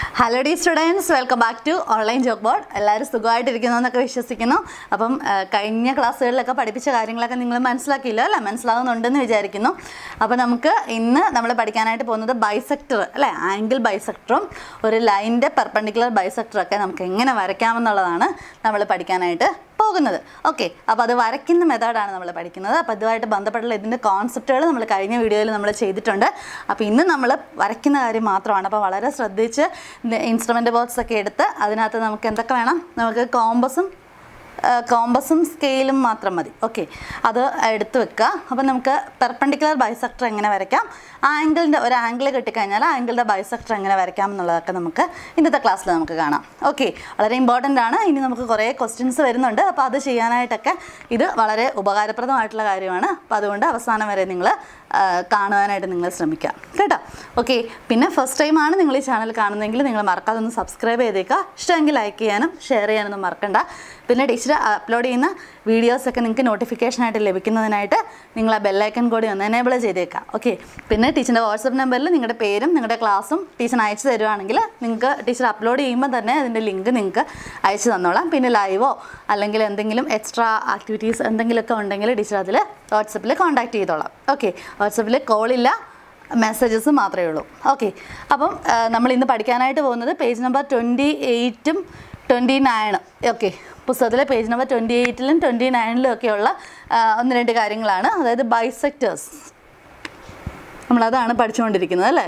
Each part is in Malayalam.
Hello the students welcome back to online job board എല്ലാവരും സുഖമായിട്ടിരിക്കുന്നു എന്നൊക്കെ വിശ്വസിക്കുന്നു അപ്പം ആ, കഴിഞ്ഞ ക്ലാസ്സുകളിലൊക്കെ പഠിപ്പിച്ച കാര്യങ്ങളൊക്കെ നിങ്ങൾ മനസ്സിലാക്കിയില്ല അല്ലേ മനസ്സിലാകുന്നുണ്ടെന്ന് വിചാരിക്കുന്നു അപ്പോൾ നമുക്ക് ഇന്ന് നമ്മൾ പഠിക്കാനായിട്ട് പോകുന്നത് ബൈസെക്ടർ അല്ലേ ആംഗിൾ ബൈസെക്ടറും ഒരു ലൈനിൻ്റെ പെർപെൻഡിക്കുലർ ബൈസെക്ടറൊക്കെ നമുക്ക് എങ്ങനെ വരയ്ക്കാമെന്നുള്ളതാണ് നമ്മൾ പഠിക്കാനായിട്ട് പോകുന്നത് ഓക്കെ അപ്പോൾ അത് വരയ്ക്കുന്ന മെത്തേഡാണ് നമ്മൾ പഠിക്കുന്നത് അപ്പോൾ ഇതുമായിട്ട് ബന്ധപ്പെട്ടുള്ള ഇതിൻ്റെ കോൺസെപ്റ്റുകൾ നമ്മൾ കഴിഞ്ഞ വീഡിയോയിൽ നമ്മൾ ചെയ്തിട്ടുണ്ട് അപ്പോൾ ഇന്ന് നമ്മൾ വരയ്ക്കുന്ന കാര്യം മാത്രമാണ് അപ്പോൾ വളരെ ശ്രദ്ധിച്ച് ഇൻസ്ട്രുമെൻ്റ് ബോക്സ് ഒക്കെ എടുത്ത് അതിനകത്ത് നമുക്ക് എന്തൊക്കെ വേണം നമുക്ക് കോമ്പസും കോമ്പസും സ്കെയിലും മാത്രം മതി ഓക്കെ അത് എടുത്ത് വെക്കുക അപ്പോൾ നമുക്ക് പെർപ്പൻഡിക്കുലർ ബൈസെക്ടർ എങ്ങനെ വരയ്ക്കാം ആംഗിളിൻ്റെ ഒരു ആംഗിൾ കിട്ടിക്കഴിഞ്ഞാൽ ആംഗിളിൻ്റെ ബൈസെക്ടർ എങ്ങനെ വരയ്ക്കാം എന്നുള്ളതൊക്കെ നമുക്ക് ഇന്നത്തെ ക്ലാസ്സിൽ നമുക്ക് കാണാം ഓക്കെ വളരെ ഇമ്പോർട്ടൻ്റ് ആണ് ഇനി നമുക്ക് കുറേ ക്വസ്റ്റ്യൻസ് വരുന്നുണ്ട് അപ്പോൾ അത് ചെയ്യാനായിട്ടൊക്കെ ഇത് വളരെ ഉപകാരപ്രദമായിട്ടുള്ള കാര്യമാണ് അപ്പോൾ അതുകൊണ്ട് അവസാനം വരെ നിങ്ങൾ കാണുവാനായിട്ട് നിങ്ങൾ ശ്രമിക്കുക കേട്ടോ ഓക്കെ പിന്നെ ഫസ്റ്റ് ടൈമാണ് നിങ്ങൾ ഈ ചാനൽ കാണുന്നതെങ്കിൽ നിങ്ങൾ മറക്കാതെ ഒന്ന് സബ്സ്ക്രൈബ് ചെയ്തേക്കുക ഇഷ്ടമെങ്കിൽ ലൈക്ക് ചെയ്യാനും ഷെയർ ചെയ്യാനൊന്നും മറക്കണ്ട പിന്നെ ടീച്ചർ അപ്ലോഡ് ചെയ്യുന്ന വീഡിയോസൊക്കെ നിങ്ങൾക്ക് നോട്ടിഫിക്കേഷനായിട്ട് ലഭിക്കുന്നതിനായിട്ട് നിങ്ങൾ ആ ബെല്ലൈക്കൺ കൂടി ഒന്ന് എനേബിൾ ചെയ്തേക്കാം ഓക്കെ പിന്നെ ടീച്ചറിൻ്റെ വാട്സപ്പ് നമ്പറിൽ നിങ്ങളുടെ പേരും നിങ്ങളുടെ ക്ലാസ്സും ടീച്ചർ അയച്ചു തരുവാണെങ്കിൽ നിങ്ങൾക്ക് ടീച്ചർ അപ്ലോഡ് ചെയ്യുമ്പോൾ തന്നെ അതിൻ്റെ ലിങ്ക് നിങ്ങൾക്ക് അയച്ചു തന്നോളാം പിന്നെ ലൈവോ അല്ലെങ്കിൽ എന്തെങ്കിലും എക്സ്ട്രാ ആക്ടിവിറ്റീസ് എന്തെങ്കിലുമൊക്കെ ഉണ്ടെങ്കിൽ ടീച്ചർ അതിൽ വാട്സപ്പിൽ കോൺടാക്ട് ചെയ്തോളാം ഓക്കെ വാട്സപ്പിൽ കോളില്ല മെസ്സേജസ് മാത്രമേ ഉള്ളൂ ഓക്കെ അപ്പം ആ, നമ്മൾ ഇന്ന് പഠിക്കാനായിട്ട് പോകുന്നത് പേജ് നമ്പർ ട്വൻറ്റി എയ്റ്റും ട്വൻറ്റി നയനും ഓക്കെ പുസ്തകത്തിലെ പേജ് നമ്പർ ട്വൻറ്റി എയ്റ്റിലും ട്വൻറ്റി നയനിലും ഒക്കെയുള്ള ആ, ഒന്ന് രണ്ട് കാര്യങ്ങളാണ് അതായത് ബൈസെക്ടേഴ്സ് നമ്മളതാണ് പഠിച്ചുകൊണ്ടിരിക്കുന്നത് അല്ലേ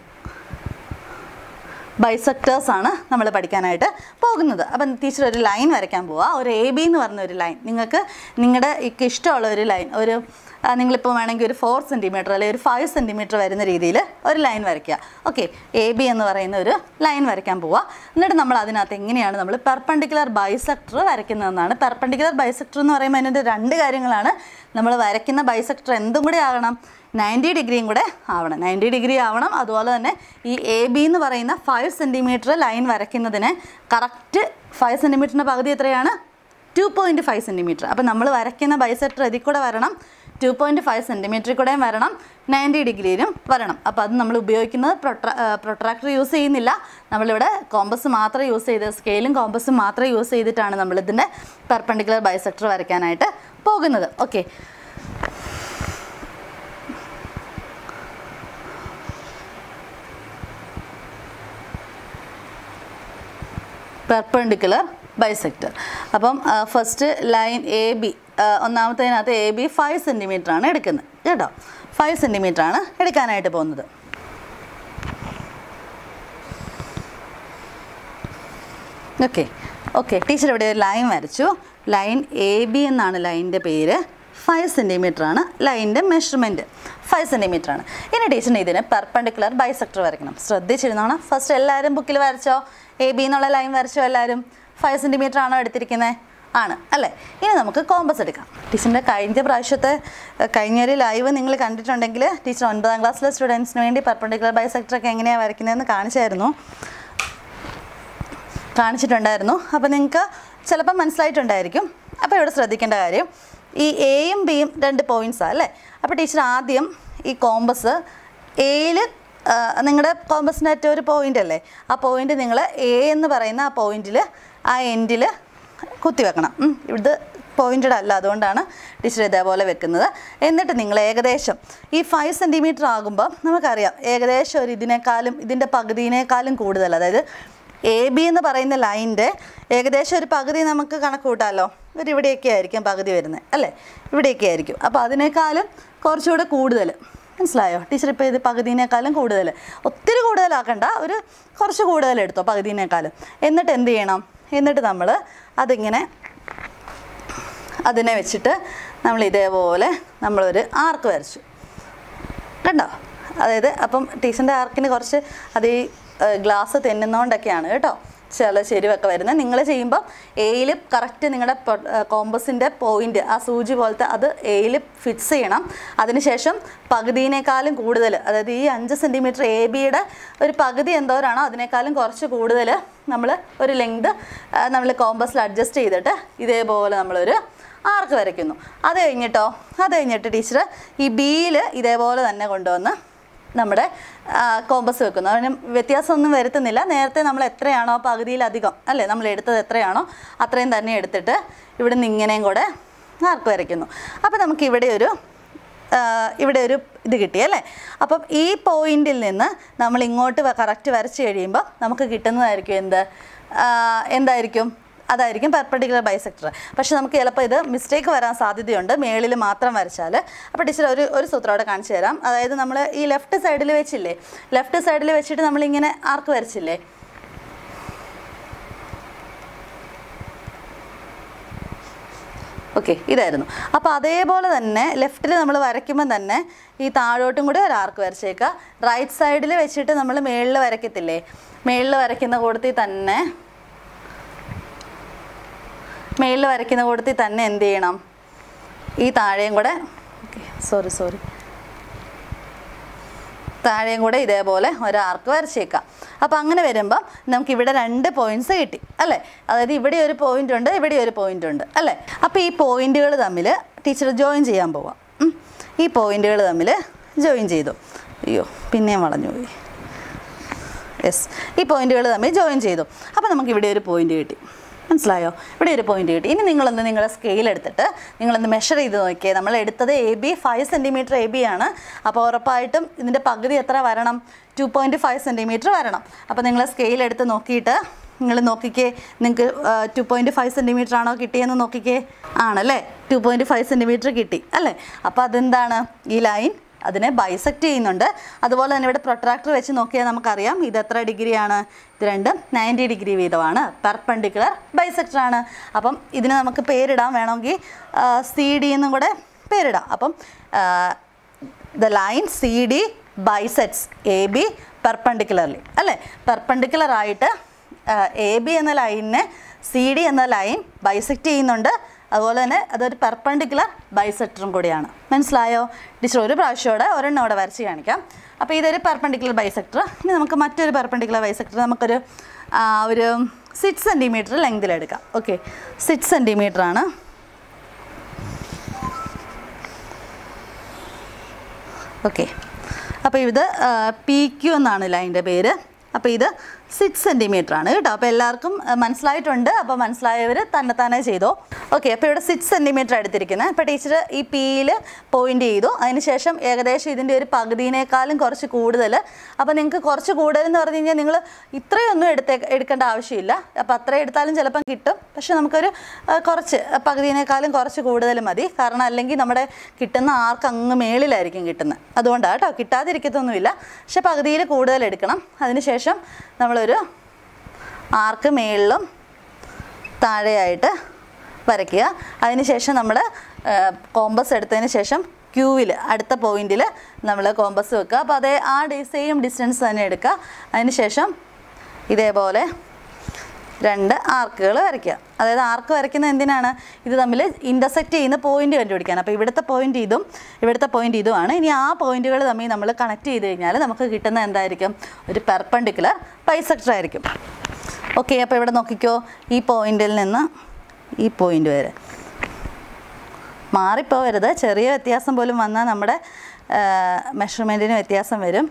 ബൈസെക്ടേഴ്സ് ആണ് നമ്മൾ പഠിക്കാനായിട്ട് പോകുന്നത് അപ്പം ടീച്ചർ ഒരു ലൈൻ വരയ്ക്കാൻ പോവുക ഒരു എ ബി എന്ന് പറഞ്ഞ ഒരു ലൈൻ നിങ്ങൾക്ക് നിങ്ങളുടെ ഇക്ക് ഇഷ്ടമുള്ള ഒരു ലൈൻ ഒരു ആ, നിങ്ങളിപ്പോൾ വേണമെങ്കിൽ ഒരു ഫോർ സെൻറ്റിമീറ്റർ അല്ലെങ്കിൽ ഒരു ഫൈവ് സെൻറ്റിമീറ്റർ വരുന്ന രീതിയിൽ ഒരു ലൈൻ വരയ്ക്കുക ഓക്കെ എ ബി എന്ന് പറയുന്ന ഒരു ലൈൻ വരയ്ക്കാൻ പോവുക എന്നിട്ട് നമ്മൾ അതിനകത്ത് എങ്ങനെയാണ് നമ്മൾ പെർപ്പൻഡിക്കുലർ ബൈസെക്ടർ വരയ്ക്കുന്നതെന്നാണ് പെർപ്പൻഡിക്കുലർ ബൈസെക്ടർ എന്ന് പറയുമ്പോൾ അതിൻ്റെ രണ്ട് കാര്യങ്ങളാണ് നമ്മൾ വരയ്ക്കുന്ന ബൈസെക്ടർ എന്തും കൂടി ആകണം നയൻറ്റി ഡിഗ്രിയും കൂടെ ആവണം നയൻറ്റി ഡിഗ്രി ആവണം അതുപോലെ തന്നെ ഈ എ ബി എന്ന് പറയുന്ന ഫൈവ് സെൻറ്റിമീറ്റർ ലൈൻ വരയ്ക്കുന്നതിന് കറക്റ്റ് ഫൈവ് സെൻറ്റിമീറ്ററിൻ്റെ പകുതി എത്രയാണ് ടു പോയിൻറ്റ് ഫൈവ് സെൻറ്റിമീറ്റർ അപ്പോൾ നമ്മൾ വരയ്ക്കുന്ന ബൈസെക്ടർ ഇതിൽ കൂടെ വരണം ടു പോയിൻറ്റ് ഫൈവ് സെൻറ്റിമീറ്ററിൽ കൂടെയും വരണം നയൻറ്റി ഡിഗ്രിയിലും വരണം അപ്പോൾ അത് നമ്മൾ ഉപയോഗിക്കുന്നത് പ്രൊട്ര പ്രൊട്രാക്ടർ യൂസ് ചെയ്യുന്നില്ല നമ്മളിവിടെ കോമ്പസ് മാത്രം യൂസ് ചെയ്ത് സ്കെയിലും കോമ്പസും മാത്രം യൂസ് ചെയ്തിട്ടാണ് നമ്മളിതിൻ്റെ പെർപ്പൻഡിക്കുലർ ബൈസെക്ടർ വരയ്ക്കാനായിട്ട് പോകുന്നത് ഓക്കെ പെർപെൻഡിക്കുലർ ബൈസെക്ടർ അപ്പം ഫസ്റ്റ് ലൈൻ എ ബി ഒന്നാമത്തേതിനകത്ത് എ ബി ഫൈവ് സെൻറ്റിമീറ്റർ ആണ് എടുക്കുന്നത് കേട്ടോ ഫൈവ് സെൻറ്റിമീറ്റർ ആണ് എടുക്കാനായിട്ട് പോകുന്നത് ഓക്കെ ഓക്കെ ടീച്ചർ ഇവിടെ ഒരു ലൈൻ വരച്ചു ലൈൻ എ ബി എന്നാണ് ലൈനിൻ്റെ പേര് ഫൈവ് സെൻറ്റിമീറ്റർ ആണ് ലൈനിൻ്റെ മെഷർമെൻറ്റ് ഫൈവ് സെൻറ്റിമീറ്റർ ആണ് ഇനി ടീച്ചറിന് ഇതിന് പെർപ്പൻഡിക്കുലർ ബൈസെക്ടർ വരയ്ക്കണം ശ്രദ്ധിച്ചിരുന്നോണം ഫസ്റ്റ് എല്ലാവരും ബുക്കിൽ വരച്ചോ എ ബി എന്നുള്ള ലൈൻ വരച്ചോ എല്ലാവരും ഫൈവ് സെൻറ്റിമീറ്റർ ആണോ എടുത്തിരിക്കുന്നത് ആണ് അല്ലേ ഇനി നമുക്ക് കോമ്പസ് എടുക്കാം ടീച്ചറിൻ്റെ കഴിഞ്ഞ പ്രാവശ്യത്തെ ഏഹ്, കഴിഞ്ഞൊരു ലൈവ് നിങ്ങൾ കണ്ടിട്ടുണ്ടെങ്കിൽ ടീച്ചർ ഒൻപതാം ക്ലാസ്സിലെ സ്റ്റുഡൻസിന് വേണ്ടി പെർപ്പൻഡിക്കുലർ ബൈസെക്ടർ ഒക്കെ എങ്ങനെയാണ് വരയ്ക്കുന്നതെന്ന് കാണിച്ചായിരുന്നു കാണിച്ചിട്ടുണ്ടായിരുന്നു അപ്പോൾ നിങ്ങൾക്ക് ചിലപ്പോൾ മനസ്സിലായിട്ടുണ്ടായിരിക്കും അപ്പോൾ ഇവിടെ ശ്രദ്ധിക്കേണ്ട കാര്യം ഈ എയും ബിയും രണ്ട് പോയിൻറ്റ്സാണ് അല്ലേ അപ്പോൾ ടീച്ചർ ആദ്യം ഈ കോമ്പസ് എയിൽ നിങ്ങളുടെ കോമ്പസിൻ്റെ അറ്റ ഒരു പോയിൻ്റ് അല്ലേ ആ പോയിൻ്റ് നിങ്ങൾ എ എന്ന് പറയുന്ന ആ പോയിന്റിൽ ആ എൻഡിൽ കുത്തിവെക്കണം ഉം. ഇത് പോയിൻറ്റഡ് അല്ല അതുകൊണ്ടാണ് ടീച്ചർ ഇതേപോലെ വെക്കുന്നത് എന്നിട്ട് നിങ്ങൾ ഏകദേശം ഈ ഫൈവ് സെൻറ്റിമീറ്റർ ആകുമ്പോൾ നമുക്കറിയാം ഏകദേശം ഒരു ഇതിനേക്കാളും ഇതിൻ്റെ പകുതിനേക്കാളും കൂടുതൽ അതായത് എ ബി എന്ന് പറയുന്ന ലൈനിൻ്റെ ഏകദേശം ഒരു പകുതി നമുക്ക് കണക്ക് കൂട്ടാമല്ലോ ഒരു ഇവിടെയൊക്കെ ആയിരിക്കും പകുതി വരുന്നത് അല്ലേ ഇവിടെയൊക്കെ ആയിരിക്കും അപ്പോൾ അതിനേക്കാളും കുറച്ചുകൂടെ കൂടുതൽ മനസ്സിലായോ ടീച്ചർ ഇപ്പോൾ ഇത് പകുതിനേക്കാളും കൂടുതൽ ഒത്തിരി കൂടുതലാക്കണ്ട ഒരു കുറച്ച് കൂടുതൽ എടുത്തോ പകുതിനേക്കാളും എന്നിട്ട് എന്ത് ചെയ്യണം എന്നിട്ട് നമ്മൾ അതിങ്ങനെ അതിനെ വെച്ചിട്ട് നമ്മൾ ഇതേപോലെ നമ്മളൊരു ആർക്ക് വരച്ചു കണ്ടോ അതായത് അപ്പം ടീച്ചറിൻ്റെ ആർക്കിന് കുറച്ച് അത് ഈ ഗ്ലാസ് തെന്നുന്നതുകൊണ്ടൊക്കെയാണ് കേട്ടോ ചില ചെരുവൊക്കെ വരുന്നത് നിങ്ങൾ ചെയ്യുമ്പോൾ എയിൽ കറക്റ്റ് നിങ്ങളുടെ കോമ്പസിൻ്റെ പോയിന്റ് ആ സൂചി പോലത്തെ അത് എയിൽ ഫിക്സ് ചെയ്യണം അതിനുശേഷം പകുതിനേക്കാളും കൂടുതൽ അതായത് ഈ അഞ്ച് സെൻറ്റിമീറ്റർ എ ബിയുടെ ഒരു പകുതി എന്തോരാണോ അതിനേക്കാളും കുറച്ച് കൂടുതൽ നമ്മൾ ഒരു ലെങ്ത് നമ്മൾ കോമ്പസിൽ അഡ്ജസ്റ്റ് ചെയ്തിട്ട് ഇതേപോലെ നമ്മളൊരു ആർക്ക് വരയ്ക്കുന്നു അത് കഴിഞ്ഞിട്ടോ അത് കഴിഞ്ഞിട്ട് ടീച്ചർ ഈ ബിയിൽ ഇതേപോലെ തന്നെ കൊണ്ടുവന്ന് നമ്മുടെ കോമ്പസ് വെക്കുന്നു അതിന് വ്യത്യാസമൊന്നും വരുത്തുന്നില്ല നേരത്തെ നമ്മൾ എത്രയാണോ പകുതിയിലധികം അല്ലേ നമ്മൾ എടുത്തത് എത്രയാണോ അത്രയും തന്നെ എടുത്തിട്ട് ഇവിടെ നിന്ന് ഇങ്ങനെയും കൂടെ ആർക്ക് വരയ്ക്കുന്നു അപ്പോൾ നമുക്ക് ഇവിടെ ഒരു ആ, ഇവിടെ ഒരു ഇത് കിട്ടി അല്ലേ അപ്പം ഈ പോയിന്റിൽ നിന്ന് നമ്മൾ ഇങ്ങോട്ട് കറക്റ്റ് വരച്ച് കഴിയുമ്പോൾ നമുക്ക് കിട്ടുന്നതായിരിക്കും എന്ത് ആ, എന്തായിരിക്കും അതായിരിക്കും പെർപ്പണ്ടിക്കുലർ ബൈസെക്ടർ പക്ഷെ നമുക്ക് ചിലപ്പോൾ ഇത് മിസ്റ്റേക്ക് വരാൻ സാധ്യതയുണ്ട് മേളിൽ മാത്രം വരച്ചാൽ അപ്പോൾ ടീച്ചർ ഒരു ഒരു സൂത്രം അവിടെ കാണിച്ചു തരാം അതായത് നമ്മൾ ഈ ലെഫ്റ്റ് സൈഡിൽ വെച്ചില്ലേ ലെഫ്റ്റ് സൈഡിൽ വെച്ചിട്ട് നമ്മളിങ്ങനെ ആർക്ക് വരച്ചില്ലേ ഓക്കെ ഇതായിരുന്നു അപ്പോൾ അതേപോലെ തന്നെ ലെഫ്റ്റിൽ നമ്മൾ വരയ്ക്കുമ്പോൾ തന്നെ ഈ താഴോട്ടും കൂടി ഒരു ആർക്ക് വരച്ചേക്കുക റൈറ്റ് സൈഡിൽ വെച്ചിട്ട് നമ്മൾ മേളിൽ വരയ്ക്കത്തില്ലേ മേളിൽ വരയ്ക്കുന്ന കൂട്ടത്തിൽ തന്നെ മേളിൽ വരയ്ക്കുന്ന കൂട്ടത്തിൽ തന്നെ എന്ത് ചെയ്യണം ഈ താഴെയും കൂടെ സോറി സോറി താഴെയും കൂടെ ഇതേപോലെ ഒരു ആർക്ക് വരച്ചേക്കാം അപ്പോൾ അങ്ങനെ വരുമ്പം നമുക്ക് ഇവിടെ രണ്ട് പോയിന്റ്സ് കിട്ടി അല്ലേ അതായത് ഇവിടെ ഒരു പോയിന്റ് ഉണ്ട് ഇവിടെ ഒരു പോയിന്റ് ഉണ്ട് അല്ലേ അപ്പോൾ ഈ പോയിന്റുകൾ തമ്മിൽ ടീച്ചർ ജോയിൻ ചെയ്യാൻ പോവാം ഉം. ഈ പോയിന്റുകൾ തമ്മിൽ ജോയിൻ ചെയ്തു അയ്യോ പിന്നെയും വളഞ്ഞു പോയി യെസ് ഈ പോയിന്റുകൾ തമ്മിൽ ജോയിൻ ചെയ്തു അപ്പോൾ നമുക്ക് ഇവിടെ ഒരു പോയിന്റ് കിട്ടി മനസ്സിലായോ ഇവിടെ ഒരു പോയിന്റ് കിട്ടി ഇനി നിങ്ങളൊന്ന് നിങ്ങളുടെ സ്കെയിൽ എടുത്തിട്ട് നിങ്ങളൊന്ന് മെഷർ ചെയ്ത് നോക്കിയേ നമ്മൾ എടുത്തത് A B five centimetre A B ആണ് അപ്പോൾ ഉറപ്പായിട്ടും ഇതിൻ്റെ പകുതി എത്ര വരണം ടു പോയിൻറ്റ് ഫൈവ് സെൻറ്റിമീറ്റർ വരണം അപ്പോൾ നിങ്ങൾ സ്കെയിൽ എടുത്ത് നോക്കിയിട്ട് നിങ്ങൾ നോക്കിക്കേ നിങ്ങൾക്ക് ടു പോയിൻറ്റ് ഫൈവ് സെൻറ്റിമീറ്റർ ആണോ കിട്ടിയെന്ന് നോക്കിക്കേ ആണല്ലേ ടു പോയിൻറ്റ് ഫൈവ് സെൻറ്റിമീറ്റർ കിട്ടി അല്ലേ അപ്പോൾ അതെന്താണ് ഈ ലൈൻ അതിനെ ബൈസെക്റ്റ് ചെയ്യുന്നുണ്ട് അതുപോലെ തന്നെ ഇവിടെ പ്രൊട്രാക്ടർ വെച്ച് നോക്കിയാൽ നമുക്കറിയാം ഇത് എത്ര ഡിഗ്രിയാണ് ഇത് രണ്ടും നയൻറ്റി ഡിഗ്രി വീതമാണ് പെർപെൻഡിക്കുലർ ബൈസെക്ടർ ആണ് അപ്പം ഇതിന് നമുക്ക് പേരിടാൻ വേണമെങ്കിൽ സി ഡി എന്നും കൂടെ പേരിടാം അപ്പം the line C D bisects A B perpendicularly അല്ലേ പെർപെൻഡിക്കുലർ ആയിട്ട് എ ബി എന്ന ലൈനിനെ സി ഡി എന്ന ലൈൻ ബൈസെക്റ്റ് ചെയ്യുന്നുണ്ട് അതുപോലെ തന്നെ അതൊരു പെർപെൻഡിക്കുലർ ബൈസെക്ടറും കൂടിയാണ് മനസ്സിലായോ ടീച്ചർ ഒരു പ്രാവശ്യമോടെ ഒരെണ്ണം അവിടെ വരച്ച് കാണിക്കാം അപ്പോൾ ഇതൊരു പെർപെൻഡിക്കുലർ ബൈസെക്ടർ ഇനി നമുക്ക് മറ്റൊരു പെർപെൻഡിക്കുലർ ബൈസെക്ടർ നമുക്കൊരു ആ, ഒരു സിക്സ് സെൻറ്റിമീറ്റർ ലെങ്തിലെടുക്കാം ഓക്കെ സിക്സ് സെൻറ്റിമീറ്റർ ആണ് ഓക്കെ അപ്പോൾ ഇത് പി ക്യു എന്നാണ് ലൈൻ്റെ പേര് അപ്പോൾ ഇത് സിക്സ് സെൻറ്റിമീറ്റർ ആണ് കേട്ടോ അപ്പോൾ എല്ലാവർക്കും ആ, മനസ്സിലായിട്ടുണ്ട് അപ്പോൾ മനസ്സിലായവർ തന്നെത്താനെ ചെയ്തോ ഓക്കെ അപ്പോൾ ഇവിടെ സിക്സ് സെൻറ്റിമീറ്റർ എടുത്തിരിക്കുന്നത് അപ്പോൾ ടീച്ചർ ഈ പിയിൽ പോയിൻ്റ് ചെയ്തു അതിനുശേഷം ഏകദേശം ഇതിൻ്റെ ഒരു പകുതിനേക്കാളും കുറച്ച് കൂടുതൽ അപ്പോൾ നിങ്ങൾക്ക് കുറച്ച് കൂടുതൽ എന്ന് പറഞ്ഞു കഴിഞ്ഞാൽ നിങ്ങൾ ഇത്രയൊന്നും എടുത്തേ എടുക്കേണ്ട ആവശ്യമില്ല അപ്പോൾ അത്ര എടുത്താലും ചിലപ്പം കിട്ടും പക്ഷെ നമുക്കൊരു ആ, കുറച്ച് പകുതിനേക്കാളും കുറച്ച് കൂടുതൽ മതി കാരണം അല്ലെങ്കിൽ നമ്മുടെ കിട്ടുന്ന ആർക്ക് അങ്ങ് മേളിലായിരിക്കും കിട്ടുന്നത് അതുകൊണ്ടാണ് കേട്ടോ കിട്ടാതിരിക്കത്തൊന്നുമില്ല പക്ഷെ പകുതിയിൽ കൂടുതൽ എടുക്കണം അതിനുശേഷം നമ്മളൊരു ആർക്ക് മേളിലും താഴെയായിട്ട് വരയ്ക്കുക അതിനുശേഷം നമ്മൾ കോമ്പസ് എടുത്തതിന് ശേഷം ക്യൂവിൽ അടുത്ത പോയിന്റിൽ നമ്മൾ കോമ്പസ് വെക്കുക അപ്പോൾ അതേ ആ ഡി- സെയിം ഡിസ്റ്റൻസ് തന്നെ എടുക്കുക അതിനുശേഷം ഇതേപോലെ രണ്ട് ആർക്കുകൾ വരയ്ക്കുക അതായത് ആർക്ക് വരയ്ക്കുന്നത് എന്തിനാണ് ഇത് തമ്മിൽ ഇൻ്റർസെക്റ്റ് ചെയ്യുന്ന പോയിന്റ് കണ്ടുപിടിക്കാൻ അപ്പോൾ ഇവിടുത്തെ പോയിന്റ് ഇതും ഇവിടുത്തെ പോയിന്റ് ഇതുമാണ് ഇനി ആ പോയിന്റുകൾ തമ്മിൽ നമ്മൾ കണക്ട് ചെയ്ത് കഴിഞ്ഞാൽ നമുക്ക് കിട്ടുന്ന എന്തായിരിക്കും ഒരു പെർപ്പണ്ടിക്കുലർ ബൈസെക്ടർ ആയിരിക്കും ഓക്കെ അപ്പോൾ ഇവിടെ നോക്കിക്കോ ഈ പോയിന്റിൽ നിന്ന് ഈ പോയിന്റ് വരെ മാറിപ്പോവരുത് ചെറിയ വ്യത്യാസം പോലും വന്നാൽ നമ്മുടെ മെഷർമെൻറ്റിന് വ്യത്യാസം വരും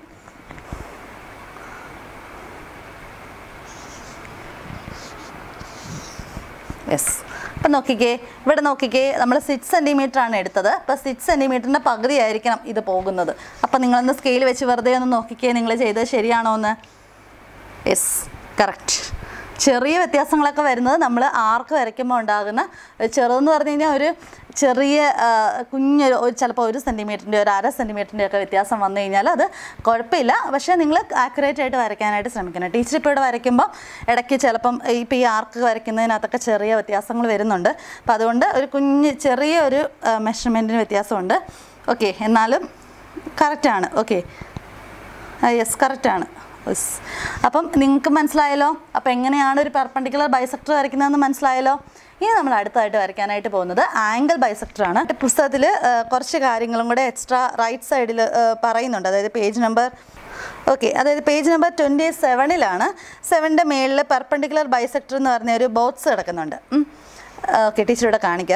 യെസ് അപ്പം നോക്കിക്കേ ഇവിടെ നോക്കിക്കേ നമ്മൾ സിക്സ് സെൻറ്റിമീറ്റർ ആണ് എടുത്തത് അപ്പോൾ സിക്സ് സെൻറ്റിമീറ്ററിൻ്റെ പകുതി ആയിരിക്കണം ഇത് പോകുന്നത് അപ്പം നിങ്ങളൊന്ന് സ്കെയിൽ വെച്ച് വെറുതെ ഒന്ന് നോക്കിക്കേ നിങ്ങൾ ചെയ്തത് ശരിയാണോ എന്ന് യെസ് കറക്റ്റ് ചെറിയ വ്യത്യാസങ്ങളൊക്കെ വരുന്നത് നമ്മൾ ആർക്ക് വരയ്ക്കുമ്പോൾ ഉണ്ടാകുന്ന ഒരു ചെറുതെന്ന് പറഞ്ഞു കഴിഞ്ഞാൽ ഒരു ചെറിയ ആ, കുഞ്ഞൊരു ഒരു ചിലപ്പോൾ ഒരു സെൻറ്റിമീറ്ററിൻ്റെ ഒരു അര സെൻറ്റിമീറ്ററിൻ്റെ ഒക്കെ വ്യത്യാസം വന്നു കഴിഞ്ഞാൽ അത് കുഴപ്പമില്ല പക്ഷേ നിങ്ങൾ ആക്യുറേറ്റ് ആയിട്ട് വരയ്ക്കാനായിട്ട് ശ്രമിക്കണം ടീച്ചർ ഇപ്പോൾ ഇവിടെ വരയ്ക്കുമ്പോൾ ഇടയ്ക്ക് ചിലപ്പം ഇപ്പോൾ ഈ ആർക്ക് വരയ്ക്കുന്നതിനകത്തൊക്കെ ചെറിയ വ്യത്യാസങ്ങൾ വരുന്നുണ്ട് അപ്പോൾ അതുകൊണ്ട് ഒരു കുഞ്ഞ് ചെറിയ ഒരു മെഷർമെൻറ്റിന് വ്യത്യാസമുണ്ട് ഓക്കെ എന്നാലും കറക്റ്റാണ് ഓക്കെ യെസ് കറക്റ്റാണ് യെസ് അപ്പം നിങ്ങൾക്ക് മനസ്സിലായല്ലോ അപ്പം എങ്ങനെയാണ് ഒരു പെർപ്പണ്ടിക്കുലർ ബൈസെക്ടർ വരയ്ക്കുന്നതെന്ന് മനസ്സിലായല്ലോ ഇനി നമ്മൾ അടുത്തായിട്ട് വരയ്ക്കാനായിട്ട് പോകുന്നത് ആംഗിൾ ബൈസെക്ടർ ആണ് പുസ്തകത്തിൽ കുറച്ച് കാര്യങ്ങളും കൂടെ എക്സ്ട്രാ റൈറ്റ് സൈഡിൽ പറയുന്നുണ്ട് അതായത് പേജ് നമ്പർ ഓക്കെ അതായത് പേജ് നമ്പർ ട്വൻറ്റി സെവനിലാണ് സെവൻ്റെ മേളിൽ പെർപ്പണ്ടിക്കുലർ ബൈസെക്ടർ എന്ന് പറഞ്ഞ ഒരു ബോക്സ് കിടക്കുന്നുണ്ട് ഓക്കെ ടീച്ചർ ഇവിടെ കാണിക്കാം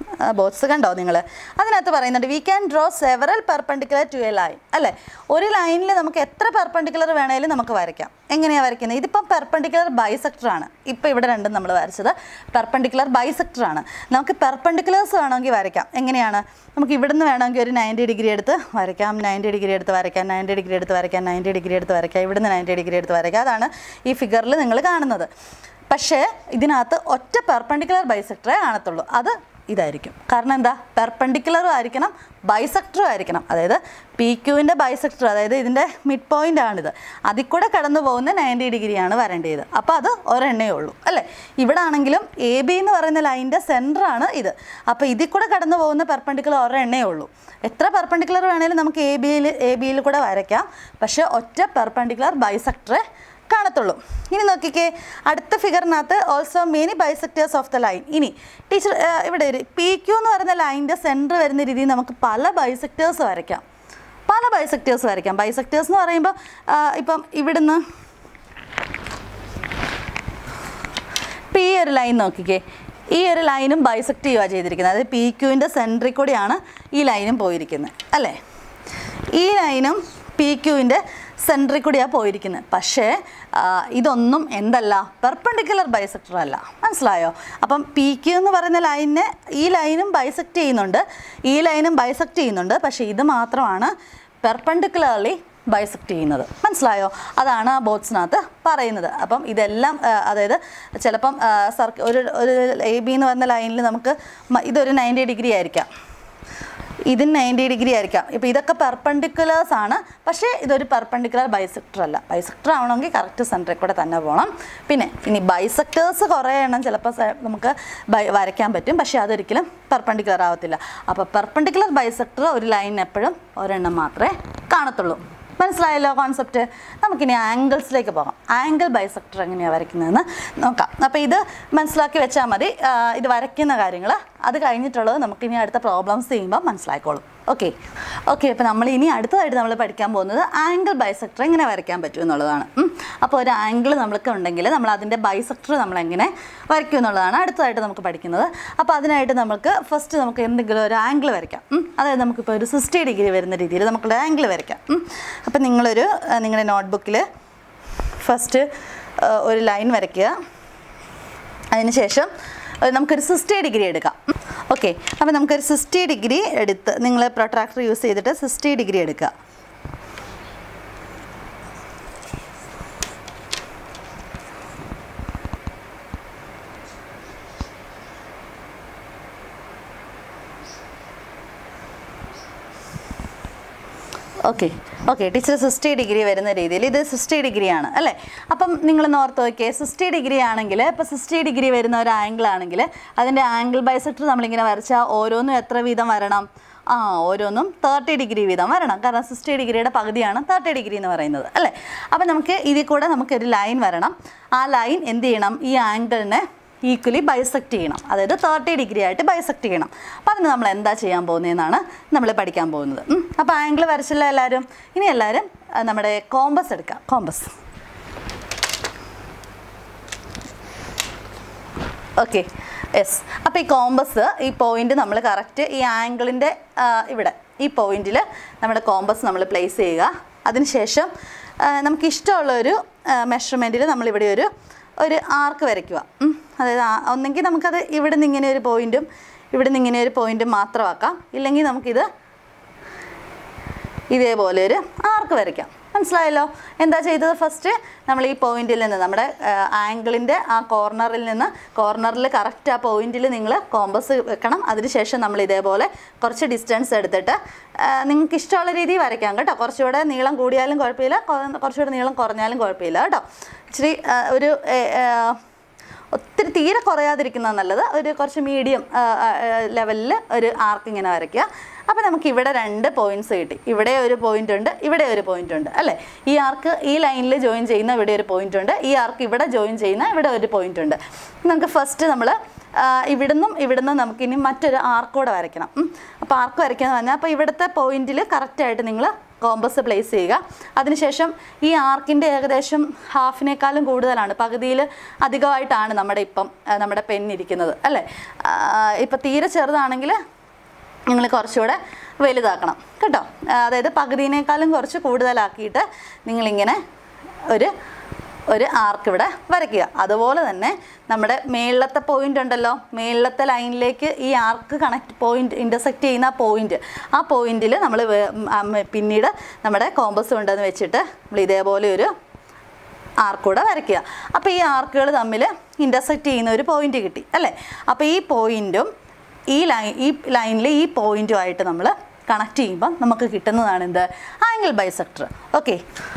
ബോക്സ് കണ്ടോ നിങ്ങൾ അതിനകത്ത് പറയുന്നുണ്ട് we can draw several perpendicular to a line അല്ലേ ഒരു ലൈനിൽ നമുക്ക് എത്ര പെർപെൻഡിക്കുലർ വേണേലും നമുക്ക് വരയ്ക്കാം എങ്ങനെയാണ് വരയ്ക്കുന്നത് ഇതിപ്പം പെർപെൻഡിക്കുലർ ബൈസെക്ടർ ആണ് ഇപ്പോൾ ഇവിടെ രണ്ടും നമ്മൾ വരച്ചത് പെർപെൻഡിക്കുലർ ബൈസെക്ടർ ആണ് നമുക്ക് പെർപെൻഡിക്കുലേഴ്സ് വേണമെങ്കിൽ വരയ്ക്കാം എങ്ങനെയാണ് നമുക്ക് ഇവിടുന്ന് വേണമെങ്കിൽ ഒരു നയൻറ്റി ഡിഗ്രി എടുത്ത് വരയ്ക്കാം നയൻറ്റി ഡിഗ്രി എടുത്ത് വരയ്ക്കാം നയൻറ്റി ഡിഗ്രി എടുത്ത് വരയ്ക്കാം നയൻറ്റി ഡിഗ്രി എടുത്ത് വരയ്ക്കാം ഇവിടുന്ന് നയൻറ്റി ഡിഗ്രി എടുത്ത് വരയ്ക്കാം അതാണ് ഈ ഫിഗറിൽ നിങ്ങൾ കാണുന്നത് പക്ഷേ ഇതിനകത്ത് ഒറ്റ പെർപെൻഡിക്കുലർ ബൈസെക്ടറേ കാണത്തുള്ളൂ അത് ഇതായിരിക്കും കാരണം എന്താ പെർപെൻഡിക്കുലറും ആയിരിക്കണം ബൈസെക്ടറും ആയിരിക്കണം അതായത് പി ക്യൂവിൻ്റെ ബൈസെക്ടർ അതായത് ഇതിൻ്റെ മിഡ് പോയിൻ്റ് ആണിത് അതിൽ കൂടെ കടന്നു പോകുന്ന നയൻറ്റി ഡിഗ്രിയാണ് വരേണ്ടത് അപ്പോൾ അത് ഒരെണ്ണേ ഉള്ളൂ അല്ലേ ഇവിടെ ആണെങ്കിലും എ ബി എന്ന് പറയുന്ന ലൈനിൻ്റെ സെൻറ്ററാണ് ഇത് അപ്പോൾ ഇതിൽ കൂടെ കടന്നു പോകുന്ന പെർപെൻഡിക്കുലർ ഒരെണ്ണേ ഉള്ളൂ എത്ര പെർപെൻഡിക്കുലർ വേണേലും നമുക്ക് എ ബിയിൽ എ ബിയിൽ കൂടെ വരയ്ക്കാം പക്ഷേ ഒറ്റ പെർപെൻഡിക്കുലർ ബൈസെക്ടറേ കാണത്തുള്ളൂ ഇനി നോക്കിക്കേ അടുത്ത ഫിഗറിനകത്ത് also many bisectors of the line ഇനി ടീച്ചർ ഇവിടെ ഒരു പി ക്യു എന്ന് പറയുന്ന ലൈനിൻ്റെ സെൻറ്റർ വരുന്ന രീതിയിൽ നമുക്ക് പല ബൈസെക്ടേഴ്സ് വരയ്ക്കാം പല ബൈസെക്ടേഴ്സ് വരയ്ക്കാം ബൈസെക്ടേഴ്സ് എന്ന് പറയുമ്പോൾ ആ, ഇപ്പം ഇവിടുന്ന് ഇപ്പം ഈ ഒരു ലൈൻ നോക്കിക്കേ ഈ ഒരു ലൈനും ബൈസെക്ട് ചെയ്യുക ചെയ്തിരിക്കുന്നത് അതായത് പി ക്യുവിൻ്റെ സെൻറ്ററിൽ കൂടിയാണ് ഈ ലൈനും പോയിരിക്കുന്നത് അല്ലേ ഈ ലൈനും പി ക്യുവിൻ്റെ സെൻറ്ററിൽ കൂടിയാണ് പോയിരിക്കുന്നത് പക്ഷേ ആ, ഇതൊന്നും എന്തല്ല പെർപ്പൻഡിക്കുലർ ബൈസെക്ടർ അല്ല മനസ്സിലായോ അപ്പം പി ക്യു എന്ന് പറയുന്ന ലൈനിനെ ഈ ലൈനും ബൈസെക്ട് ചെയ്യുന്നുണ്ട് ഈ ലൈനും ബൈസെക്ട് ചെയ്യുന്നുണ്ട് പക്ഷേ ഇത് മാത്രമാണ് പെർപ്പൻഡിക്കുലർലി ബൈസെക്ട് ചെയ്യുന്നത് മനസ്സിലായോ അതാണ് ആ ബോട്ട്സിനകത്ത് പറയുന്നത് അപ്പം ഇതെല്ലാം ആ, അതായത് ചിലപ്പം സർക്കിൾ ഒരു ഒരു എ ബി എന്ന് പറയുന്ന ലൈനിൽ നമുക്ക് മ- ഇതൊരു നയൻറ്റി ഡിഗ്രി ആയിരിക്കാം ഇതിന് നയൻറ്റി ഡിഗ്രി ആയിരിക്കാം ഇപ്പോൾ ഇതൊക്കെ പെർപ്പൻഡിക്കുലേഴ്സ് ആണ് പക്ഷേ ഇതൊരു പെർപ്പൻഡിക്കുലർ ബൈസെക്ടർ അല്ല ബൈസെക്ടർ ആവണമെങ്കിൽ കറക്റ്റ് സെൻറ്ററിൽ കൂടെ തന്നെ പോകണം പിന്നെ ഇനി ബൈസെക്ടേഴ്സ് കുറേ എണ്ണം ചിലപ്പോൾ സ- നമുക്ക് ബൈ വരയ്ക്കാൻ പറ്റും പക്ഷേ അതൊരിക്കലും പെർപ്പൻഡിക്കുലർ ആവത്തില്ല അപ്പോൾ പെർപ്പൻഡിക്കുലർ ബൈസെക്ടർ ഒരു ലൈൻ എപ്പോഴും ഒരെണ്ണം മാത്രമേ കാണത്തുള്ളൂ മനസ്സിലായല്ലോ കോൺസെപ്റ്റ് നമുക്കിനി ആംഗിൾസിലേക്ക് പോകാം ആംഗിൾ ബൈസെക്ടർ എങ്ങനെയാണ് വരയ്ക്കുന്നതെന്ന് നോക്കാം അപ്പോൾ ഇത് മനസ്സിലാക്കി വെച്ചാൽ മതി ആ, ഇത് വരയ്ക്കുന്ന കാര്യങ്ങൾ അത് കഴിഞ്ഞിട്ടുള്ളത് നമുക്കിനി അടുത്ത പ്രോബ്ലംസ് ചെയ്യുമ്പോൾ മനസ്സിലായിക്കോളും ഓക്കെ ഓക്കെ അപ്പോൾ നമ്മൾ ഇനി അടുത്തതായിട്ട് നമ്മൾ പഠിക്കാൻ പോകുന്നത് ആംഗിൾ ബൈസെക്ടർ എങ്ങനെ വരയ്ക്കാൻ പറ്റും എന്നുള്ളതാണ് ഉം. അപ്പോൾ ഒരു ആംഗിൾ നമ്മൾക്ക് ഉണ്ടെങ്കിൽ നമ്മൾ അതിൻ്റെ ബൈസെക്ടർ നമ്മൾ എങ്ങനെ വരയ്ക്കും എന്നുള്ളതാണ് അടുത്തതായിട്ട് നമുക്ക് പഠിക്കുന്നത് അപ്പോൾ അതിനായിട്ട് നമുക്ക് ഫസ്റ്റ് നമുക്ക് എന്തെങ്കിലും ഒരു ആംഗിൾ വരയ്ക്കാം ഉം. അതായത് നമുക്കിപ്പോൾ ഒരു സിക്സ്റ്റി ഡിഗ്രി വരുന്ന രീതിയിൽ നമുക്കൊരു ആംഗിൾ വരയ്ക്കാം ഉം. അപ്പോൾ നിങ്ങളൊരു ആ, നിങ്ങളുടെ നോട്ട്ബുക്കിൽ ഫസ്റ്റ് ഒരു ലൈൻ വരയ്ക്കുക അതിനുശേഷം ഏഹ്, നമുക്കൊരു സിക്സ്റ്റി ഡിഗ്രി എടുക്കാം ഓക്കെ അപ്പോൾ നമുക്കൊരു സിക്സ്റ്റി ഡിഗ്രി എടുത്ത് നിങ്ങൾ പ്രൊട്രാക്ടർ യൂസ് ചെയ്തിട്ട് സിക്സ്റ്റി ഡിഗ്രി എടുക്കുക okay okay teacher sixty degree വരുന്ന രീതിയിൽ ഇത് സിക്സ്റ്റി ഡിഗ്രിയാണ് അല്ലേ അപ്പം നിങ്ങൾ ഓർത്ത് നോക്കിയേ സിക്സ്റ്റി ഡിഗ്രി ആണെങ്കിൽ ഇപ്പോൾ സിക്സ്റ്റി ഡിഗ്രി വരുന്ന ഒരു ആംഗിൾ ആണെങ്കിൽ അതിൻ്റെ ആംഗിൾ ബൈസെക്ടർ നമ്മളിങ്ങനെ വരച്ചാൽ ഓരോന്നും എത്ര വീതം വരണം ആ ഓരോന്നും തേർട്ടി ഡിഗ്രി വീതം വരണം കാരണം സിക്സ്റ്റി ഡിഗ്രിയുടെ പകുതിയാണ് തേർട്ടി ഡിഗ്രി എന്ന് പറയുന്നത് അല്ലേ അപ്പം നമുക്ക് ഇതിൽ കൂടെ നമുക്കൊരു ലൈൻ വരണം ആ ലൈൻ എന്ത് ചെയ്യണം ഈ ആംഗിളിനെ ഈക്വലി ബൈസെക്റ്റ് ചെയ്യണം അതായത് തേർട്ടി ഡിഗ്രി ആയിട്ട് ബൈസെക്റ്റ് ചെയ്യണം അപ്പോൾ അതിന് നമ്മൾ എന്താ ചെയ്യാൻ പോകുന്നതെന്നാണ് നമ്മൾ പഠിക്കാൻ പോകുന്നത് ഉം. അപ്പോൾ ആംഗിൾ വരച്ചില്ല എല്ലാവരും ഇനി എല്ലാവരും ആ, നമ്മുടെ കോമ്പസ് എടുക്കാം കോമ്പസ് ഓക്കെ യെസ് അപ്പോൾ ഈ കോമ്പസ് ഈ പോയിന്റ് നമ്മൾ കറക്റ്റ് ഈ ആംഗിളിൻ്റെ ഇവിടെ ഈ പോയിന്റിൽ നമ്മുടെ കോമ്പസ് നമ്മൾ പ്ലേസ് ചെയ്യുക അതിനുശേഷം ആ, നമുക്ക് ഇഷ്ടമുള്ള ഒരു മെഷർമെൻറ്റിൽ നമ്മളിവിടെ ഒരു ഒരു ആർക്ക് വരയ്ക്കുക ഉം. അതായത് ആ- ഒന്നെങ്കിൽ നമുക്കത് ഇവിടെ നിന്ന് ഇങ്ങനെ ഒരു പോയിന്റും ഇവിടെ നിന്ന് ഇങ്ങനെ ഒരു പോയിന്റും മാത്രമാക്കാം ഇല്ലെങ്കിൽ നമുക്കിത് ഇതേപോലെ ഒരു ആർക്ക് വരയ്ക്കാം മനസ്സിലായല്ലോ എന്താ ചെയ്തത് ഫസ്റ്റ് നമ്മൾ ഈ പോയിന്റിൽ നിന്ന് നമ്മുടെ ആംഗിളിൻ്റെ ആ കോർണറിൽ നിന്ന് കോർണറിൽ കറക്റ്റ് ആ പോയിന്റിൽ നിങ്ങൾ കോമ്പസ് വെക്കണം അതിനുശേഷം നമ്മൾ ഇതേപോലെ കുറച്ച് ഡിസ്റ്റൻസ് എടുത്തിട്ട് നിങ്ങൾക്ക് ഇഷ്ടമുള്ള രീതിയിൽ വരയ്ക്കാം കേട്ടോ കുറച്ചുകൂടെ നീളം കൂടിയാലും കുഴപ്പമില്ല കൊ- കുറച്ചുകൂടെ നീളം കുറഞ്ഞാലും കുഴപ്പമില്ല കേട്ടോ ഇച്ചിരി ആ, ഒരു ഏ, ആ, ഒത്തിരി തീരെ കുറയാതിരിക്കുന്നത് നല്ലത് ഒരു കുറച്ച് മീഡിയം ലെവലിൽ ഒരു ആർക്ക് ഇങ്ങനെ വരയ്ക്കുക അപ്പോൾ നമുക്ക് ഇവിടെ രണ്ട് പോയിന്റ്സ് കിട്ടി ഇവിടെ ഒരു പോയിന്റ് ഉണ്ട് ഇവിടെ ഒരു പോയിന്റ് ഉണ്ട് അല്ലേ ഈ ആർക്ക് ഈ ലൈനിൽ ജോയിൻ ചെയ്യുന്ന ഇവിടെ ഒരു പോയിന്റ് ഉണ്ട് ഈ ആർക്ക് ഇവിടെ ജോയിൻ ചെയ്യുന്ന ഇവിടെ ഒരു പോയിന്റ് ഉണ്ട് നമുക്ക് ഫസ്റ്റ് നമ്മൾ ഇവിടുന്നും ഇവിടുന്നും നമുക്കിനി മറ്റൊരു ആർക്ക് കൂടെ വരയ്ക്കണം അപ്പോൾ ആർക്ക് വരയ്ക്കാന്ന് പറഞ്ഞാൽ അപ്പോൾ ഇവിടുത്തെ പോയിന്റിൽ കറക്റ്റായിട്ട് നിങ്ങൾ കോമ്പസ് പ്ലേസ് ചെയ്യുക അതിനുശേഷം ഈ ആർക്കിൻ്റെ ഏകദേശം ഹാഫിനേക്കാളും കൂടുതലാണ് പകുതിയിൽ അധികമായിട്ടാണ് നമ്മുടെ ഇപ്പം ആ, നമ്മുടെ പെന്നിരിക്കുന്നത് അല്ലേ ഇപ്പം തീരെ ചെറുതാണെങ്കിൽ നിങ്ങൾ കുറച്ചുകൂടെ വലുതാക്കണം കേട്ടോ ആ, അതായത് പകുതിനേക്കാളും കുറച്ച് കൂടുതലാക്കിയിട്ട് നിങ്ങളിങ്ങനെ ഒരു ഒരു ആർക്ക് ഇവിടെ വരയ്ക്കുക അതുപോലെ തന്നെ നമ്മുടെ മേളിലത്തെ പോയിന്റ് ഉണ്ടല്ലോ മേളിലത്തെ ലൈനിലേക്ക് ഈ ആർക്ക് കണക്ട് പോയിന്റ് ഇൻ്റർസെക്റ്റ് ചെയ്യുന്ന പോയിന്റ് ആ പോയിന്റിൽ നമ്മൾ പിന്നീട് നമ്മുടെ കോമ്പസ് കൊണ്ടെന്ന് വെച്ചിട്ട് നമ്മൾ ഇതേപോലെ ഒരു ആർക്കൂടെ വരയ്ക്കുക അപ്പോൾ ഈ ആർക്കുകൾ തമ്മിൽ ഇൻ്റർസെക്റ്റ് ചെയ്യുന്ന ഒരു പോയിന്റ് കിട്ടി അല്ലേ അപ്പോൾ ഈ പോയിന്റും ഈ ലൈൻ ഈ ലൈനിൽ ഈ പോയിന്റുമായിട്ട് നമ്മൾ കണക്ട് ചെയ്യുമ്പോൾ നമുക്ക് കിട്ടുന്നതാണ് എന്ത് ആംഗിൾ ബൈസെക്ടർ ഓക്കെ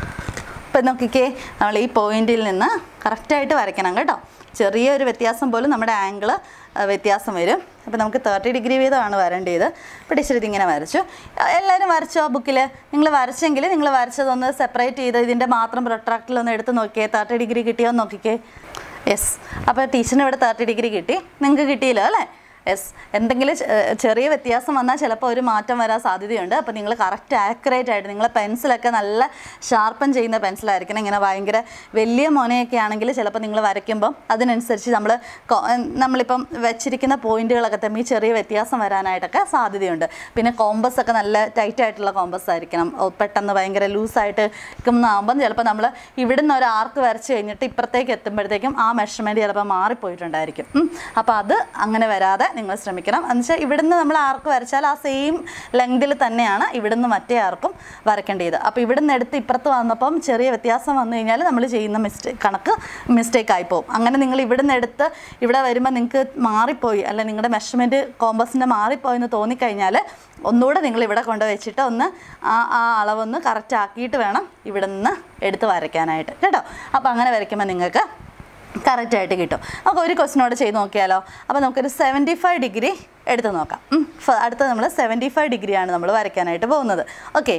ഇപ്പം നോക്കിക്കേ നമ്മൾ ഈ പോയിന്റിൽ നിന്ന് കറക്റ്റായിട്ട് വരയ്ക്കണം കേട്ടോ ചെറിയൊരു വ്യത്യാസം പോലും നമ്മുടെ ആംഗിൾ വ്യത്യാസം വരും അപ്പോൾ നമുക്ക് തേർട്ടി ഡിഗ്രി വീതമാണ് വരേണ്ടത് അപ്പോൾ ടീച്ചർ ഇതിങ്ങനെ വരച്ചു എല്ലാവരും വരച്ചോ ബുക്കിൽ നിങ്ങൾ വരച്ചെങ്കിൽ നിങ്ങൾ വരച്ചതൊന്ന് സെപ്പറേറ്റ് ചെയ്ത് ഇതിൻ്റെ മാത്രം പ്രൊട്രാക്റ്റിലൊന്ന് എടുത്ത് നോക്കിയേ തേർട്ടി ഡിഗ്രി കിട്ടിയോ എന്ന് നോക്കിക്കേ യെസ് അപ്പോൾ ടീച്ചറിന് ഇവിടെ തേർട്ടി ഡിഗ്രി കിട്ടി നിങ്ങൾക്ക് കിട്ടിയില്ല അല്ലേ യെസ് എന്തെങ്കിലും ചെ- ഏഹ് ചെറിയ വ്യത്യാസം വന്നാൽ ചിലപ്പോൾ ഒരു മാറ്റം വരാൻ സാധ്യതയുണ്ട് അപ്പോൾ നിങ്ങൾ കറക്റ്റ് ആക്യുറേറ്റ് ആയിട്ട് നിങ്ങളെ പെൻസിലൊക്കെ നല്ല ഷാർപ്പൻ ചെയ്യുന്ന പെൻസിലായിരിക്കണം ഇങ്ങനെ ഭയങ്കര വലിയ മൊനയൊക്കെ ആണെങ്കിൽ ചിലപ്പോൾ നിങ്ങൾ വരയ്ക്കുമ്പം അതിനനുസരിച്ച് നമ്മൾ നമ്മളിപ്പം വെച്ചിരിക്കുന്ന പോയിന്റുകളൊക്കെ തമ്മിൽ ചെറിയ വ്യത്യാസം വരാനായിട്ടൊക്കെ സാധ്യതയുണ്ട് പിന്നെ കോമ്പസ് ഒക്കെ നല്ല ടൈറ്റ് ആയിട്ടുള്ള കോമ്പസ് ആയിരിക്കണം ഓ, പെട്ടെന്ന് ഭയങ്കര ലൂസായിട്ട് നിൽക്കുന്നതാകുമ്പം ചിലപ്പോൾ നമ്മൾ ഇവിടുന്ന് ഒരു ആർക്ക് വരച്ച് കഴിഞ്ഞിട്ട് ഇപ്പുറത്തേക്ക് എത്തുമ്പോഴത്തേക്കും ആ മെഷർമെൻറ്റ് ചിലപ്പോൾ മാറിപ്പോയിട്ടുണ്ടായിരിക്കും ഉം. അപ്പോൾ അത് അങ്ങനെ വരാതെ നിങ്ങൾ ശ്രമിക്കണം എന്നുവെച്ചാൽ ഇവിടുന്ന് നമ്മൾ ആർക്ക് വരച്ചാൽ ആ സെയിം ലെങ്തിൽ തന്നെയാണ് ഇവിടുന്ന് മറ്റേ ആർക്കും വരയ്ക്കേണ്ടത് അപ്പോൾ ഇവിടുന്ന് എടുത്ത് ഇപ്പുറത്ത് വന്നപ്പം ചെറിയ വ്യത്യാസം വന്നു കഴിഞ്ഞാൽ നമ്മൾ ചെയ്യുന്ന മിസ്റ്റേക്ക് കണക്ക് മിസ്റ്റേക്ക് ആയിപ്പോവും അങ്ങനെ നിങ്ങൾ ഇവിടുന്ന് എടുത്ത് ഇവിടെ വരുമ്പോൾ നിങ്ങൾക്ക് മാറിപ്പോയി അല്ല നിങ്ങളുടെ മെഷർമെൻറ്റ് കോമ്പസിൻ്റെ മാറിപ്പോയെന്ന് തോന്നിക്കഴിഞ്ഞാൽ ഒന്നുകൂടെ നിങ്ങൾ ഇവിടെ കൊണ്ട് വെച്ചിട്ട് ഒന്ന് ആ ആ അളവൊന്ന് കറക്റ്റ് ആക്കിയിട്ട് വേണം ഇവിടെ നിന്ന് എടുത്ത് വരയ്ക്കാനായിട്ട് കേട്ടോ അപ്പോൾ അങ്ങനെ വരയ്ക്കുമ്പോൾ നിങ്ങൾക്ക് കറക്റ്റായിട്ട് കിട്ടും നമുക്ക് ഒരു ക്വസ്റ്റിനോട് ചെയ്ത് നോക്കിയാലോ അപ്പോൾ നമുക്കൊരു സെവൻറ്റി ഫൈവ് ഡിഗ്രി എടുത്ത് നോക്കാം ഉം. ഫ- അടുത്ത നമ്മൾ സെവൻറ്റി ഫൈവ് ഡിഗ്രിയാണ് നമ്മൾ വരയ്ക്കാനായിട്ട് പോകുന്നത് ഓക്കെ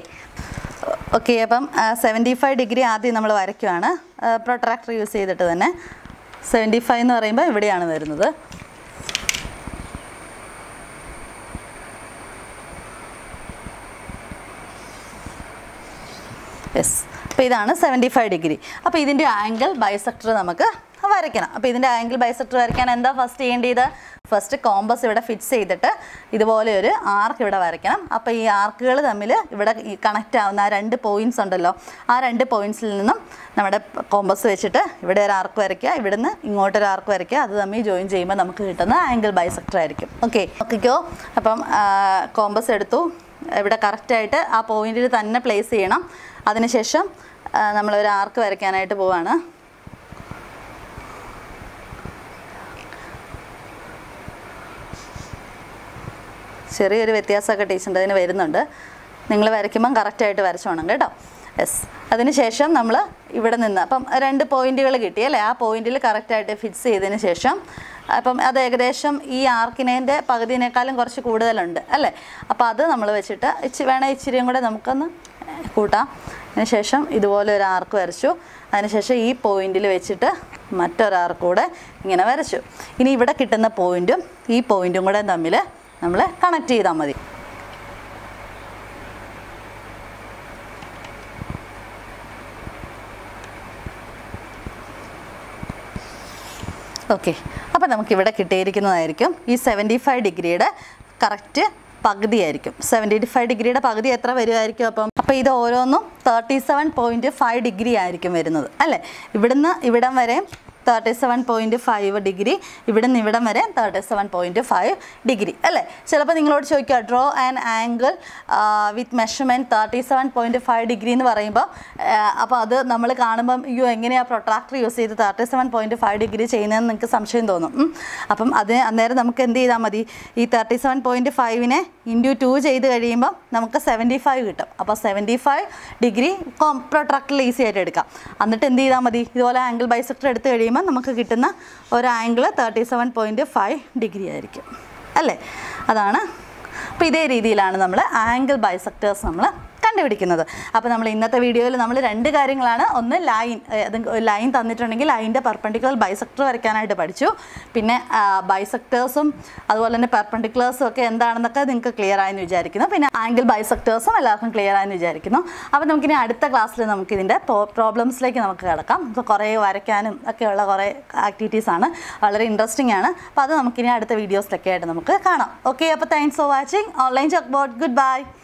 ഓക്കെ അപ്പം സെവൻറ്റി ഫൈവ് ഡിഗ്രി ആദ്യം നമ്മൾ വരയ്ക്കുവാണ് പ്രൊട്രാക്ടർ യൂസ് ചെയ്തിട്ട് തന്നെ സെവൻറ്റി ഫൈവ് എന്ന് പറയുമ്പോൾ ഇവിടെയാണ് വരുന്നത് യെസ് അപ്പോൾ ഇതാണ് സെവൻറ്റി ഫൈവ് ഡിഗ്രി അപ്പോൾ ഇതിൻ്റെ ആംഗിൾ ബൈസെക്ടർ നമുക്ക് വരയ്ക്കണം അപ്പോൾ ഇതിൻ്റെ ആംഗിൾ ബൈസെക്ടർ വരയ്ക്കാൻ എന്താ ഫസ്റ്റ് ചെയ്യേണ്ടത് ഫസ്റ്റ് കോമ്പസ് ഇവിടെ ഫിക്സ് ചെയ്തിട്ട് ഇതുപോലെ ഒരു ആർക്ക് ഇവിടെ വരയ്ക്കണം അപ്പോൾ ഈ ആർക്കുകൾ തമ്മിൽ ഇവിടെ ഈ കണക്റ്റ് ആവുന്ന ആ രണ്ട് പോയിൻറ്റ്സ് ഉണ്ടല്ലോ ആ രണ്ട് പോയിൻറ്റ്സിൽ നിന്നും നമ്മുടെ കോമ്പസ് വെച്ചിട്ട് ഇവിടെ ഒരു ആർക്ക് വരയ്ക്കുക ഇവിടുന്ന് ഇങ്ങോട്ടൊരു ആർക്ക് വരയ്ക്കുക അത് തമ്മിൽ ജോയിൻ ചെയ്യുമ്പോൾ നമുക്ക് കിട്ടുന്ന ആംഗിൾ ബൈസെക്ടർ ആയിരിക്കും ഓക്കെ നോക്കിക്കോ അപ്പം കോമ്പസ് എടുത്തു ഇവിടെ കറക്റ്റായിട്ട് ആ പോയിന്റിൽ തന്നെ പ്ലേസ് ചെയ്യണം അതിനുശേഷം ആ, നമ്മളൊരു ആർക്ക് വരയ്ക്കാനായിട്ട് പോവാണ് ചെറിയൊരു വ്യത്യാസമൊക്കെ ടീച്ചറിൻ്റെ അതിന് വരുന്നുണ്ട് നിങ്ങൾ വരയ്ക്കുമ്പം കറക്റ്റായിട്ട് വരച്ചോണം കേട്ടോ യെസ് അതിനുശേഷം നമ്മൾ ഇവിടെ നിന്ന് അപ്പം രണ്ട് പോയിന്റുകൾ കിട്ടി അല്ലേ ആ പോയിന്റിൽ കറക്റ്റായിട്ട് ഫിക്സ് ചെയ്തതിന് ശേഷം അപ്പം അത് ഏകദേശം ഈ ആർക്കിനേൻ്റെ പകുതിനേക്കാളും കുറച്ച് കൂടുതലുണ്ട് അല്ലേ അപ്പോൾ അത് നമ്മൾ വെച്ചിട്ട് ഇച്ചി വേണേൽ ഇച്ചിരിയും കൂടെ നമുക്കൊന്ന് കൂട്ടാം അതിനുശേഷം ഇതുപോലെ ഒരു ആർക്ക് വരച്ചു അതിനുശേഷം ഈ പോയിന്റിൽ വെച്ചിട്ട് മറ്റൊരാർക്ക് കൂടെ ഇങ്ങനെ വരച്ചു ഇനി ഇവിടെ കിട്ടുന്ന പോയിന്റും ഈ പോയിന്റും കൂടെ തമ്മിൽ നമ്മൾ കണക്ട് ചെയ്താൽ മതി ഓക്കെ അപ്പോൾ നമുക്കിവിടെ കിട്ടിയിരിക്കുന്നതായിരിക്കും ഈ സെവൻറ്റി ഫൈവ് ഡിഗ്രിയുടെ കറക്റ്റ് പകുതിയായിരിക്കും സെവൻറ്റി ഫൈവ് ഡിഗ്രിയുടെ പകുതി എത്ര വരുമായിരിക്കും അപ്പം അപ്പോൾ ഇത് ഓരോന്നും thirty seven point five degree ആയിരിക്കും വരുന്നത് അല്ലേ ഇവിടുന്ന് ഇവിടം വരെ thirty seven point five degree ഇവിടെ നിന്ന് ഇവിടം വരെ thirty seven point five degree അല്ലേ ചിലപ്പോൾ നിങ്ങളോട് ചോദിക്കുക draw and angle with measurement thirty seven point five degree എന്ന് പറയുമ്പോൾ അപ്പോൾ അത് നമ്മൾ കാണുമ്പം അയ്യോ എങ്ങനെയാണ് പ്രൊട്രാക്ടർ യൂസ് ചെയ്ത് thirty seven point five degree ചെയ്യുന്നതെന്ന് നിങ്ങൾക്ക് സംശയം തോന്നും ഉം. അപ്പം അത് അന്നേരം നമുക്ക് എന്ത് ചെയ്താൽ മതി ഈ തേർട്ടി സെവൻ പോയിൻറ്റ് ഫൈവിനെ ഇൻറ്റു ടു ചെയ്ത് കഴിയുമ്പോൾ നമുക്ക് സെവൻറ്റി ഫൈവ് കിട്ടും അപ്പോൾ സെവൻറ്റി ഫൈവ് ഡിഗ്രി പ്രൊട്രാക്ടറിൽ ഈസി ആയിട്ട് എടുക്കാം എന്നിട്ട് എന്ത് ചെയ്താൽ മതി ഇതുപോലെ ആംഗിൾ ബൈസെക്ടർ എടുത്ത് കഴിയുമ്പോൾ നമുക്ക് കിട്ടുന്ന ഒരു angle thirty seven point five degree ആയിരിക്കും അല്ലേ അതാണ് അപ്പോൾ ഇതേ രീതിയിലാണ് നമ്മൾ ആംഗിൾ ബൈസെക്ടേഴ്സ് നമ്മൾ കണ്ടുപിടിക്കുന്നത് അപ്പോൾ നമ്മൾ ഇന്നത്തെ വീഡിയോയിൽ നമ്മൾ രണ്ട് കാര്യങ്ങളാണ് ഒന്ന് ലൈൻ അത് ലൈൻ തന്നിട്ടുണ്ടെങ്കിൽ ലൈൻ്റെ പെർപ്പണ്ടിക്കുലർ ബൈസെക്ടർ വരയ്ക്കാനായിട്ട് പഠിച്ചു പിന്നെ ബൈസെക്ടേഴ്സും അതുപോലെ തന്നെ പെർപ്പണ്ടിക്കുലേഴ്സും ഒക്കെ എന്താണെന്നൊക്കെ നിങ്ങൾക്ക് ക്ലിയർ ആയെന്ന് വിചാരിക്കുന്നു പിന്നെ ആംഗിൾ ബൈസെക്ടേഴ്സും എല്ലാവർക്കും ക്ലിയർ ആയെന്ന് വിചാരിക്കുന്നു അപ്പോൾ നമുക്കിനി അടുത്ത ക്ലാസ്സിൽ നമുക്ക് ഇതിൻ്റെ പ്രോബ്ലംസിലേക്ക് നമുക്ക് കിടക്കാം ഇപ്പോൾ കുറേ വരയ്ക്കാനും ഒക്കെയുള്ള കുറേ ആക്ടിവിറ്റീസ് ആണ് വളരെ ഇൻട്രസ്റ്റിംഗ് ആണ് അപ്പോൾ അത് നമുക്കിനി അടുത്ത വീഡിയോസിലൊക്കെ ആയിട്ട് നമുക്ക് കാണാം ഓക്കെ അപ്പോൾ thanks for watching online chalk board good by